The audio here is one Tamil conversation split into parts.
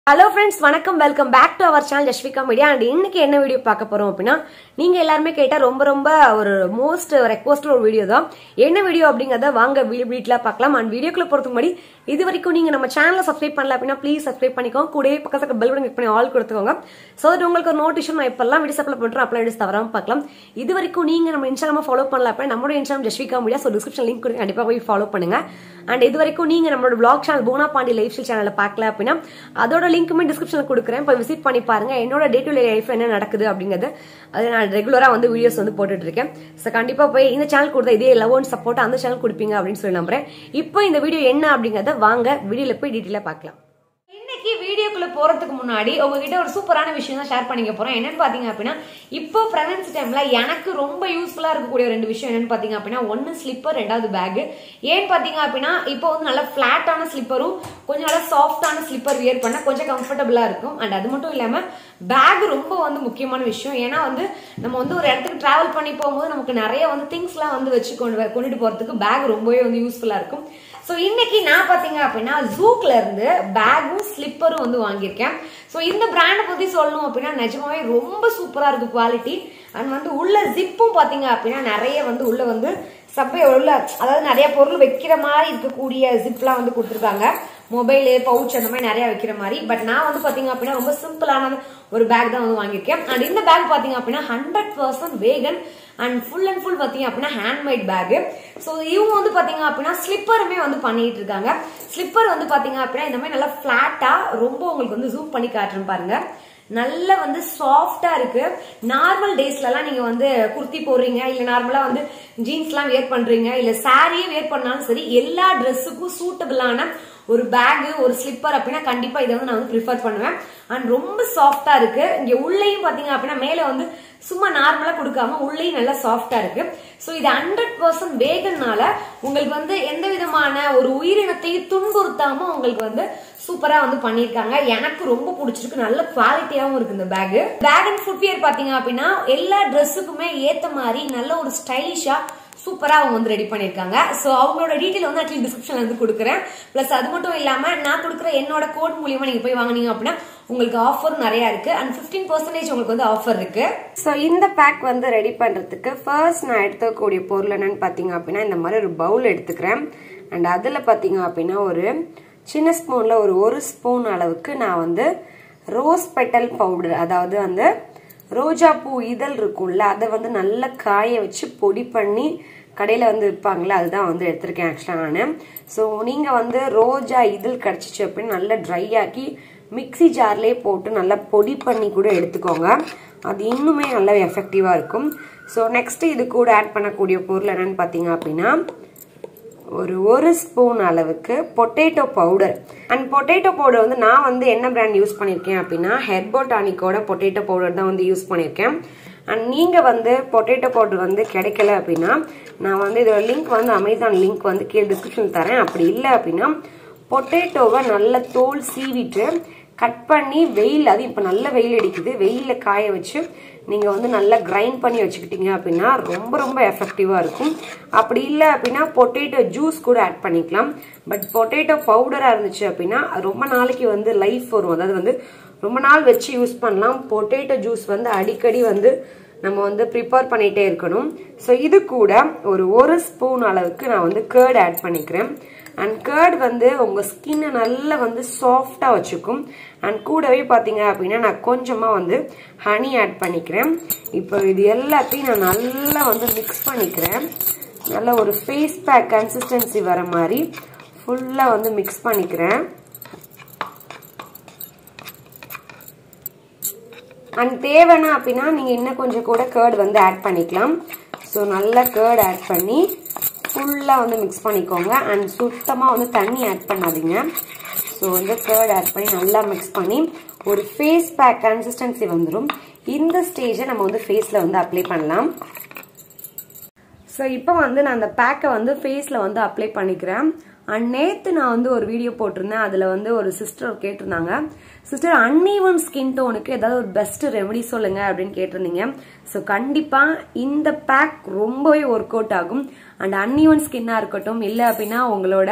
ஹலோ ஃப்ரெண்ட்ஸ் வணக்கம் welcome back to our channel Jaswika media and இன்னைக்கு என்ன வீடியோ பார்க்க போறோம் அப்படின்னா நீங்க எல்லாருமே கேட்ட ரொம்ப ரொம்ப ஒரு மோஸ்ட் ரெக்வஸ்ட் ஒரு வீடியோ தான் என்ன வீடியோ அப்படிங்கறத வாங்க வீட்டில் பார்க்கலாம் அண்ட் வீடியோக்குள்ள போறதுக்கு முன்னாடி இது வரைக்கும் நீங்க நம்ம சேனலை சப்ஸ்கிரைப் பண்ணல அப்படின்னா ப்ளீஸ் சப்ஸ்கிரைப் பண்ணிக்கோங்க கூடவே பக்கத்துல பெல் பட்டன் கிளிக் பண்ணி ஆல் கொடுத்துக்கோங்க ஸோ தட் உங்களுக்கு ஒரு நோட்டிஷன் நான் இப்பெல்லாம் வீடியோஸ் அப்லோட் பண்றேன் அப்லோட் வீடியோஸ் தவறாம பார்க்கலாம் இது வரைக்கும் நீங்க நம்ம இன்ஸ்டாகிராம ஃபாலோ பண்ணல அப்படின்னா நம்மளோட Instagram Jaswika media so description link கொடுத்து கண்டிப்பா போய் ஃபாலோ பண்ணுங்க அண்ட் இது வரைக்கும் நீங்க நம்மளோட பிளாக் சேனல் போனா பாண்டி லைஃப் ஸ்டைல் சேனலை பார்க்கல அப்படின்னா அதோட லிங்க்குமே டிஸ்கிரிப்ஷனில் கொடுக்குறேன் இப்போ விசிட் பண்ணி பாருங்க என்னோட டே டு டே லைஃப் என்ன நடக்குது அப்படிங்கிறது அது நான் ரெகுலரா வந்து வீடியோஸ் வந்து போட்டுட்டு இருக்கேன் ஸோ கண்டிப்பா போய் இந்த சேனல் கொடுத்த இதே லவ் அண்ட் சப்போர்ட் அந்த சேனல் கொடுப்பீங்க அப்படின்னு சொல்லி நம்புறேன் இப்போ இந்த வீடியோ என்ன அப்படிங்கறத வாங்க வீடியோல போய் டீட்டெயிலாக பார்க்கலாம் இன்னைக்கு வீடியோக்குள்ள போறதுக்கு முன்னாடி உங்ககிட்ட ஒரு சூப்பரான விஷயம் தான் ஷேர் பண்ணிக்க போறேன் என்னன்னு பாத்தீங்க அப்படின்னா இப்போ பிரெக்னன்சி டைம்ல எனக்கு ரொம்ப யூஸ்ஃபுல்லா இருக்கக்கூடிய ரெண்டு விஷயம் என்னன்னு பாத்தீங்க அப்படின்னா ஒன்னு ஸ்லிப்பர் ரெண்டாவது பேக் ஏன்னு பாத்தீங்க அப்படின்னா இப்போ வந்து நல்ல பிளாட்டான ஸ்லிப்பரும் கொஞ்சம் நல்லா சாஃப்டான ஸ்லிப்பர் வியர் பண்ண கொஞ்சம் கம்ஃபர்டபுளா இருக்கும் அண்ட் அது மட்டும் இல்லாம பேக் ரொம்ப வந்து முக்கியமான விஷயம் ஏன்னா வந்து நம்ம வந்து ஒரு இடத்துக்கு டிராவல் பண்ணி போகும்போது நமக்கு நிறைய வந்து திங்ஸ்லாம் வந்து வச்சு கொண்டு வ- கொண்டுட்டு போறதுக்கு பேக் ரொம்பவே வந்து யூஸ்ஃபுல்லா இருக்கும் ஸோ இன்னைக்கு நான் பாத்தீங்க அப்படின்னா ஜூக்ல இருந்து பேக்கும் ஸ்லிப்பரும் வந்து வாங்கியிருக்கேன் ஸோ இந்த பிராண்டை பத்தி சொல்லணும் அப்படின்னா நிஜமாவே ரொம்ப சூப்பரா இருக்கு குவாலிட்டி அண்ட் வந்து உள்ள ஜிப்பும் பாத்தீங்க அப்படின்னா நிறைய வந்து உள்ள வந்து சப்பை உள்ள அதாவது நிறைய பொருள் வைக்கிற மாதிரி இருக்கக்கூடிய ஜிப்லாம் வந்து கொடுத்துருக்காங்க மொபைலு பவுச் அந்த மாதிரி நிறைய வைக்கிற மாதிரி பட் நான் வந்து பாத்தீங்க அப்படின்னா ரொம்ப சிம்பிளான ஒரு பேக் தான் வந்து வாங்கியிருக்கேன் அண்ட் இந்த பேக் பாத்தீங்க அப்படின்னா hundred percent vegan and full and full பாத்தீங்க அப்படின்னா ஹேண்ட்மேட் பேக் ஸோ இவங்க வந்து பாத்தீங்க அப்படின்னா ஸ்லிப்பருமே வந்து பண்ணிட்டு இருக்காங்க ஸ்லிப்பர் வந்து பாத்தீங்க அப்படின்னா இந்த மாதிரி நல்லா ஃபிளாட்டா ரொம்ப உங்களுக்கு வந்து ஜூம் பண்ணி காட்டுறேன் பாருங்க நல்ல வந்து சாஃப்டா இருக்கு நார்மல் டேஸ்லலாம் நீங்க வந்து குர்த்தி போடுறீங்க இல்ல நார்மலா வந்து ஜீன்ஸ்லாம் வியர் பண்றீங்க இல்ல சாரியே வியர் பண்ணாலும் சரி எல்லா ட்ரெஸ்ஸுக்கும் சூட்டபிளான ஒரு பேக் ஒரு ஸ்லிப்பர் அப்படின்னா கண்டிப்பா இதை வந்து நான் வந்து ப்ரிஃபர் பண்ணுவேன் அண்ட் ரொம்ப சாஃப்டா இருக்கு இங்க உள்ளேயும் பாத்தீங்க அப்படின்னா மேல வந்து சும்மா நார்மலா கொடுக்காம உள்ளேயும் நல்லா சாஃப்டா இருக்கு சோ இது ஹண்ட்ரட் பர்சன்ட் வேகன்னால உங்களுக்கு வந்து எந்த விதமான ஒரு உயிரினத்தையும் துன்புறுத்தாம உங்களுக்கு வந்து சூப்பரா வந்து பண்ணிருக்காங்க எனக்கு ரொம்ப பிடிச்சிருக்கு நல்ல குவாலிட்டியாவும் இருக்கு இந்த பேக் பேக் அண்ட் ஃபுட்வியர் பாத்தீங்க அப்படின்னா எல்லா ட்ரெஸ்ஸுக்குமே ஏத்த மாதிரி நல்ல ஒரு ஸ்டைலிஷா சூப்பரா அவங்க வந்து ரெடி பண்ணிருக்காங்க சோ அவங்களோட டீடைல் வந்து ஆக்சுவலி டிஸ்கிரிப்ஷன்ல வந்து கொடுக்குறேன் பிளஸ் அது மட்டும் இல்லாம நான் கொடுக்குற என்னோட கோட் மூலியமா நீங்க போய் வாங்குனீங்க அப்படின்னா உங்களுக்கு ஆஃபர் நிறைய இருக்கு அண்ட் 15% பர்சன்டேஜ் உங்களுக்கு வந்து ஆஃபர் இருக்கு ஸோ இந்த பேக் வந்து ரெடி பண்றதுக்கு ஃபர்ஸ்ட் நான் எடுத்துக்கக்கூடிய பொருள் என்னன்னு பாத்தீங்க அப்படின்னா இந்த மாதிரி ஒரு பவுல் எடுத்துக்கிறேன் அண்ட் அதுல பாத்தீங்க அப்படின்னா ஒரு சின்ன ஸ்பூன்ல ஒரு ஒரு ஸ்பூன் அளவுக்கு நான் வந்து ரோஸ் பெட்டல் பவுடர் அதாவது வந்து ரோஜா பூ இதழ் இருக்கும்ல அதை வந்து நல்லா காய வச்சு பொடி பண்ணி கடையில் வந்து விற்பாங்களே அதுதான் வந்து எடுத்திருக்கேன் ஆக்சுவலாக நான் ஸோ நீங்கள் வந்து ரோஜா இதழ் கிடச்சிச்சு அப்படின்னு நல்லா ட்ரை ஆக்கி மிக்ஸி ஜார்லேயே போட்டு நல்லா பொடி பண்ணி கூட எடுத்துக்கோங்க அது இன்னுமே நல்லா எஃபெக்டிவாக இருக்கும் ஸோ நெக்ஸ்ட் இது கூட ஆட் பண்ணக்கூடிய பொருள் என்னன்னு பார்த்தீங்க அப்படின்னா ஒரு ஒரு ஸ்பூன் அளவுக்கு potato powder and potato powder வந்து நான் வந்து என்ன பிராண்ட் யூஸ் பண்ணியிருக்கேன் அப்படின்னா ஹெர்போடானிக்கோட பொட்டேட்டோ பவுடர் தான் வந்து யூஸ் பண்ணியிருக்கேன் அண்ட் நீங்கள் வந்து பொட்டேட்டோ பவுடர் வந்து கிடைக்கல அப்படின்னா நான் வந்து இதோட லிங்க் வந்து அமேசான் லிங்க் வந்து கீழே டிஸ்கிரிப்ஷன் தரேன் அப்படி இல்லை அப்படின்னா பொட்டேட்டோவை நல்ல தோல் சீவிட்டு கட் பண்ணி வெயில் அது இப்போ நல்ல வெயில் அடிக்குது வெயிலில் காய வச்சு நீங்கள் வந்து நல்லா கிரைண்ட் பண்ணி வச்சுக்கிட்டீங்க அப்படின்னா ரொம்ப ரொம்ப எஃபெக்டிவாக இருக்கும் அப்படி இல்லை அப்படின்னா பொட்டேட்டோ ஜூஸ் கூட ஆட் பண்ணிக்கலாம் பட் பொட்டேட்டோ பவுடராக இருந்துச்சு அப்படின்னா அது ரொம்ப நாளைக்கு வந்து லைஃப் வரும் அதாவது வந்து ரொம்ப நாள் வச்சு யூஸ் பண்ணலாம் பொட்டேட்டோ ஜூஸ் வந்து அடிக்கடி வந்து நம்ம வந்து ப்ரிப்பேர் பண்ணிகிட்டே இருக்கணும் ஸோ இது கூட ஒரு ஒரு ஸ்பூன் அளவுக்கு நான் வந்து கேர்ட் ஆட் பண்ணிக்கிறேன் அண்ட் கேர்ட் வந்து உங்கள் ஸ்கின்னை நல்லா வந்து சாஃப்டாக வச்சுக்கும் அண்ட் கூடவே பார்த்தீங்க அப்படின்னா நான் கொஞ்சமாக வந்து ஹனி ஆட் பண்ணிக்கிறேன் இப்போ இது எல்லாத்தையும் நான் நல்லா வந்து மிக்ஸ் பண்ணிக்கிறேன் நல்ல ஒரு ஃபேஸ் பேக் கன்சிஸ்டன்சி வர மாதிரி ஃபுல்லாக வந்து மிக்ஸ் பண்ணிக்கிறேன் அண்ட் தேவைன்னா அப்படின்னா நீங்கள் இன்னும் கொஞ்சம் கூட கேர்ட் வந்து ஆட் பண்ணிக்கலாம் ஸோ நல்லா கேர்ட் ஆட் பண்ணி ஃபுல்லாக வந்து மிக்ஸ் பண்ணிக்கோங்க அண்ட் சுத்தமாக வந்து தண்ணி ஆட் பண்ணாதீங்க ஸோ வந்து கேர்ட் ஆட் பண்ணி நல்லா மிக்ஸ் பண்ணி ஒரு ஃபேஸ் பேக் கன்சிஸ்டன்சி வந்துடும் இந்த ஸ்டேஜை நம்ம வந்து ஃபேஸில் வந்து அப்ளை பண்ணலாம் ஸோ இப்போ வந்து நான் அந்த பேக்கை வந்து ஃபேஸில் வந்து அப்ளை பண்ணிக்கிறேன் அண்ட் நேற்று நான் வந்து ஒரு வீடியோ போட்டிருந்தேன் அதில் வந்து ஒரு சிஸ்டர் கேட்டிருந்தாங்க சிஸ்டர் அன்ஈவன் ஸ்கின் டோனுக்கு ஏதாவது ஒரு பெஸ்ட் ரெமெடி சொல்லுங்க அப்படின்னு கேட்டிருந்தீங்க ஸோ கண்டிப்பாக இந்த பேக் ரொம்பவே ஒர்க் அவுட் ஆகும் அண்ட் அன்ஈவன் ஸ்கின்னாக இருக்கட்டும் இல்லை அப்படின்னா உங்களோட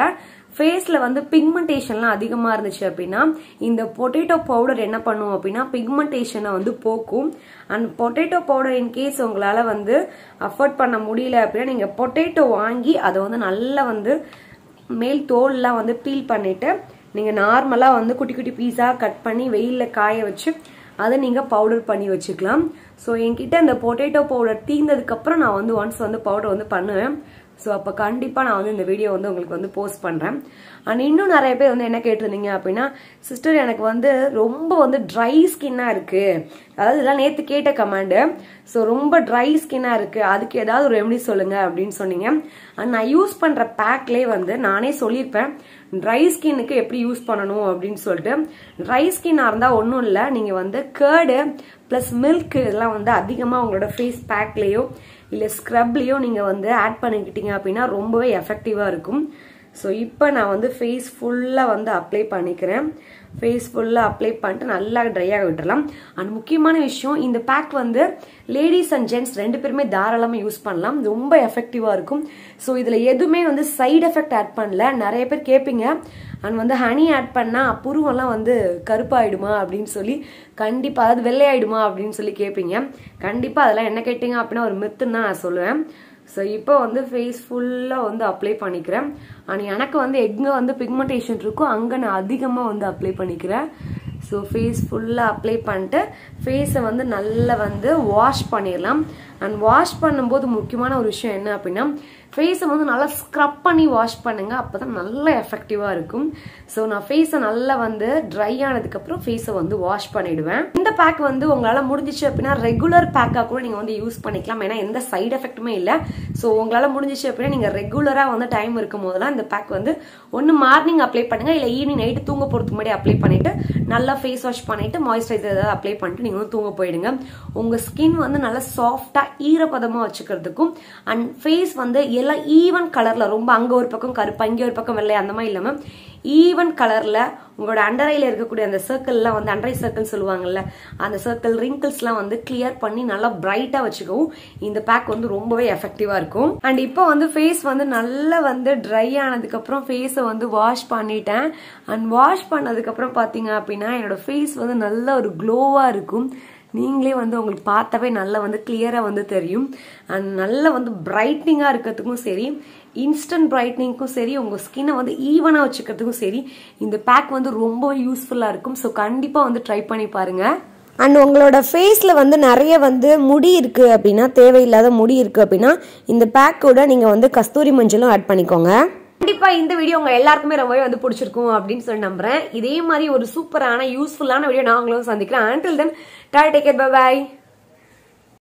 ஃபேஸில் வந்து பிக்மெண்டேஷன்லாம் அதிகமாக இருந்துச்சு அப்படின்னா இந்த பொட்டேட்டோ பவுடர் என்ன பண்ணும் அப்படின்னா பிக்மெண்டேஷனை வந்து போக்கும் அண்ட் பொட்டேட்டோ பவுடர் இன்கேஸ் உங்களால் வந்து அஃபோர்ட் பண்ண முடியல அப்படின்னா நீங்கள் பொட்டேட்டோ வாங்கி அதை வந்து நல்லா வந்து மேல் தோல்லாம் வந்து பீல் பண்ணிட்டு நீங்கள் நார்மலாக வந்து குட்டி குட்டி பீஸாக கட் பண்ணி வெயிலில் காய வச்சு அதை நீங்கள் பவுடர் பண்ணி வச்சுக்கலாம் ஸோ என்கிட்ட இந்த பொட்டேட்டோ பவுடர் தீர்ந்ததுக்கப்புறம் நான் வந்து ஒன்ஸ் வந்து பவுடர் வந்து பண்ணுவேன் ஸோ அப்போ கண்டிப்பாக நான் வந்து இந்த வீடியோ வந்து உங்களுக்கு வந்து போஸ்ட் பண்ணுறேன் அண்ட் இன்னும் நிறைய பேர் வந்து என்ன கேட்டிருந்தீங்க அப்படின்னா சிஸ்டர் எனக்கு வந்து ரொம்ப வந்து ட்ரை ஸ்கின்னாக இருக்குது அதாவது இதெல்லாம் நேற்று கேட்ட கமாண்டு ஸோ ரொம்ப ட்ரை ஸ்கின்னாக இருக்குது அதுக்கு ஏதாவது ஒரு ரெமெடி சொல்லுங்கள் அப்படின்னு சொன்னீங்க அண்ட் நான் யூஸ் பண்ணுற பேக்லேயே வந்து நானே சொல்லியிருப்பேன் ட்ரை ஸ்கின்னுக்கு எப்படி யூஸ் பண்ணணும் அப்படின்னு சொல்லிட்டு ட்ரை ஸ்கின்னாக இருந்தால் ஒன்றும் இல்லை நீங்கள் வந்து கேர்டு ப்ளஸ் மில்க் இதெல்லாம் வந்து அதிகமாக உங்களோட ஃபேஸ் பேக்லேயோ இல்லை ஸ்க்ரப்லேயோ நீங்கள் வந்து ஆட் பண்ணிக்கிட்டீங்க அப்படின்னா ரொம்பவே எஃபெக்டிவாக இருக்கும் ஸோ இப்போ நான் வந்து ஃபேஸ் ஃபுல்லாக வந்து அப்ளை பண்ணிக்கிறேன் ஃபேஸ் ஃபுல்லாக அப்ளை பண்ணிட்டு நல்லா ட்ரையாக விட்டுறலாம் அண்ட் முக்கியமான விஷயம் இந்த பேக் வந்து லேடிஸ் அண்ட் ஜென்ட்ஸ் ரெண்டு பேருமே தாராளமாக யூஸ் பண்ணலாம் ரொம்ப எஃபெக்டிவாக இருக்கும் ஸோ இதில் எதுவுமே வந்து சைடு எஃபெக்ட் ஆட் பண்ணல நிறைய பேர் கேட்பீங்க அண்ட் வந்து ஹனி ஆட் பண்ணால் புருவெல்லாம் வந்து கருப்பாயிடுமா அப்படின்னு சொல்லி கண்டிப்பாக அதாவது வெள்ளையாயிடுமா அப்படின்னு சொல்லி கேட்பீங்க கண்டிப்பாக அதெல்லாம் என்ன கேட்டீங்க அப்படின்னா ஒரு மித்துன்னு தான் நான் சொல்லுவேன் ஸோ இப்போ வந்து ஃபேஸ் ஃபுல்லாக வந்து அப்ளை பண்ணிக்கிறேன் ஆனால் எனக்கு வந்து எங்கே வந்து பிக்மெண்டேஷன் இருக்கோ அங்கே நான் அதிகமாக வந்து அப்ளை பண்ணிக்கிறேன் ஸோ ஃபேஸ் ஃபுல்லாக அப்ளை பண்ணிட்டு ஃபேஸை வந்து நல்லா வந்து வாஷ் பண்ணிடலாம் அண்ட் வாஷ் பண்ணும்போது முக்கியமான ஒரு விஷயம் என்ன அப்படின்னா ஃபேஸை வந்து நல்லா ஸ்க்ரப் பண்ணி வாஷ் பண்ணுங்க அப்போ தான் நல்லா எஃபெக்டிவாக இருக்கும் ஸோ நான் ஃபேஸை நல்லா வந்து ட்ரை ஆனதுக்கப்புறம் ஃபேஸை வந்து வாஷ் பண்ணிடுவேன் இந்த பேக் வந்து உங்களால் முடிஞ்சிச்சு அப்படின்னா ரெகுலர் பேக்காக கூட நீங்கள் வந்து யூஸ் பண்ணிக்கலாம் ஏன்னா எந்த சைடு எஃபெக்ட்டுமே இல்லை ஸோ உங்களால் முடிஞ்சிச்சு அப்படின்னா நீங்கள் ரெகுலராக வந்து டைம் இருக்கும் போதெல்லாம் இந்த பேக் வந்து ஒன்று மார்னிங் அப்ளை பண்ணுங்க இல்லை ஈவினிங் நைட்டு தூங்க போகிறதுக்கு முன்னாடி அப்ளை பண்ணிட்டு நல்லா ஃபேஸ் வாஷ் பண்ணிட்டு மாய்ஸ்சரைசர் ஏதாவது அப்ளை பண்ணிட்டு நீங்கள் வந்து தூங்க போயிடுங்க உங்கள் ஸ்கின் வந்து நல்லா சாஃப்டாக ஈரப்பதமாக வச்சுக்கிறதுக்கும் அண்ட் ஃபேஸ் வந்து எல்லாம் ஈவன் கலரில் ரொம்ப அங்கே ஒரு பக்கம் கருப்பு அங்கே ஒரு பக்கம் வெள்ளை அந்த மாதிரி இல்லாமல் ஈவன் கலரில் உங்களோட அண்டரையில் இருக்கக்கூடிய அந்த சர்க்கிள்லாம் வந்து அண்டரை சர்க்கிள் சொல்லுவாங்கல்ல அந்த சர்க்கிள் ரிங்கிள்ஸ்லாம் வந்து கிளியர் பண்ணி நல்லா பிரைட்டாக வச்சுக்கவும் இந்த பேக் வந்து ரொம்பவே எஃபெக்டிவாக இருக்கும் அண்ட் இப்போ வந்து ஃபேஸ் வந்து நல்லா வந்து ட்ரை ஆனதுக்கப்புறம் ஃபேஸை வந்து வாஷ் பண்ணிட்டேன் அண்ட் வாஷ் பண்ணதுக்கப்புறம் பார்த்தீங்க அப்படின்னா என்னோட ஃபேஸ் வந்து நல்ல ஒரு க்ளோவாக இருக்கும் நீங்களே வந்து உங்களுக்கு பார்த்தாவே நல்லா வந்து கிளியராக வந்து தெரியும் அண்ட் நல்லா வந்து பிரைட்னிங்காக இருக்கிறதுக்கும் சரி இன்ஸ்டன்ட் பிரைட்னிங்க்கும் சரி உங்கள் ஸ்கின்னை வந்து ஈவனாக வச்சுக்கிறதுக்கும் சரி இந்த பேக் வந்து ரொம்ப யூஸ்ஃபுல்லாக இருக்கும் ஸோ கண்டிப்பாக வந்து ட்ரை பண்ணி பாருங்கள் அண்ட் உங்களோட ஃபேஸில் வந்து நிறைய வந்து முடி இருக்குது அப்படின்னா தேவையில்லாத முடி இருக்குது அப்படின்னா இந்த பேக்கோட நீங்கள் வந்து கஸ்தூரி மஞ்சளும் ஆட் பண்ணிக்கோங்க கண்டிப்பா இந்த வீடியோ உங்க எல்லாருக்குமே ரொம்பவே வந்து பிடிச்சிருக்கும் அப்படின்னு சொல்லி நம்புறேன் இதே மாதிரி ஒரு சூப்பரான யூஸ்ஃபுல்லான வீடியோ நாங்களும் சந்திக்கிறேன் அண்டில் தென் டாய் டேக் பை பாய்